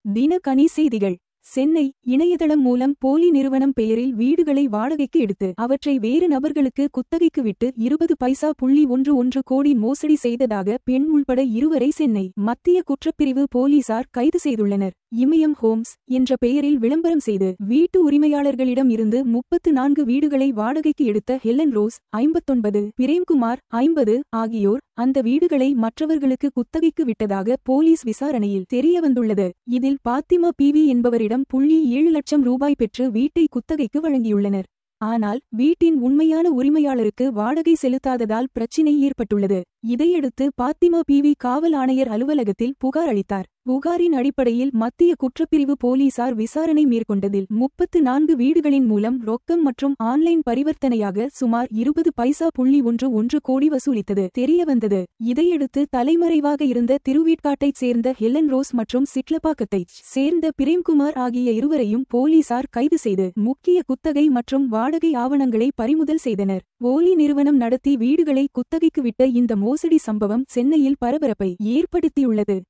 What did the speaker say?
தினகனி செய்திகள் சென்னை இணையதளம் மூலம் போலி நிறுவனம் பெயரில் வீடுகளை வாடகைக்கு எடுத்து அவற்றை வேறு நபர்களுக்கு குத்தகைக்கு விட்டு இருபது பைசா புள்ளி ஒன்று ஒன்று கோடி மோசடி செய்ததாக பெண் உள்பட இருவரை சென்னை மத்திய குற்றப்பிரிவு போலீசார் கைது செய்துள்ளனர் இமயம் ஹோம்ஸ் என்ற பெயரில் விளம்பரம் செய்து வீட்டு உரிமையாளர்களிடம் இருந்து முப்பத்து நான்கு வீடுகளை வாடகைக்கு எடுத்த ஹெலன் ரோஸ் ஐம்பத்தொன்பது பிரேம்குமார் ஐம்பது ஆகியோர் அந்த வீடுகளை மற்றவர்களுக்கு குத்தகைக்கு விட்டதாக போலீஸ் விசாரணையில் தெரியவந்துள்ளது இதில் பாத்திமா பிவி என்பவரிடம் புள்ளி ஏழு லட்சம் ரூபாய் பெற்று வீட்டை குத்தகைக்கு வழங்கியுள்ளனர் ஆனால் வீட்டின் உண்மையான உரிமையாளருக்கு வாடகை செலுத்தாததால் பிரச்சினை ஏற்பட்டுள்ளது இதையடுத்து பாத்திமா பிவி காவல் ஆணையர் அலுவலகத்தில் புகார் அளித்தார் புகாரின் அடிப்படையில் மத்திய குற்றப்பிரிவு போலீசார் விசாரணை மேற்கொண்டதில் முப்பத்து நான்கு வீடுகளின் மூலம் ரொக்கம் மற்றும் ஆன்லைன் பரிவர்த்தனையாக சுமார் இருபது பைசா புள்ளி ஒன்று ஒன்று கோடி வசூலித்தது தெரியவந்தது இதையடுத்து தலைமறைவாக இருந்த திருவீட்காட்டைச் சேர்ந்த ஹெலன் ரோஸ் மற்றும் சிட்லப்பாக்கத்தைச் சேர்ந்த பிரேம்குமார் ஆகிய இருவரையும் போலீசார் கைது செய்து முக்கிய குத்தகை மற்றும் வாடகை ஆவணங்களை பறிமுதல் செய்தனர் போலி நிறுவனம் நடத்தி வீடுகளை குத்தகைக்கு விட்ட இந்த மோசடி சம்பவம் சென்னையில் பரபரப்பை ஏற்படுத்தியுள்ளது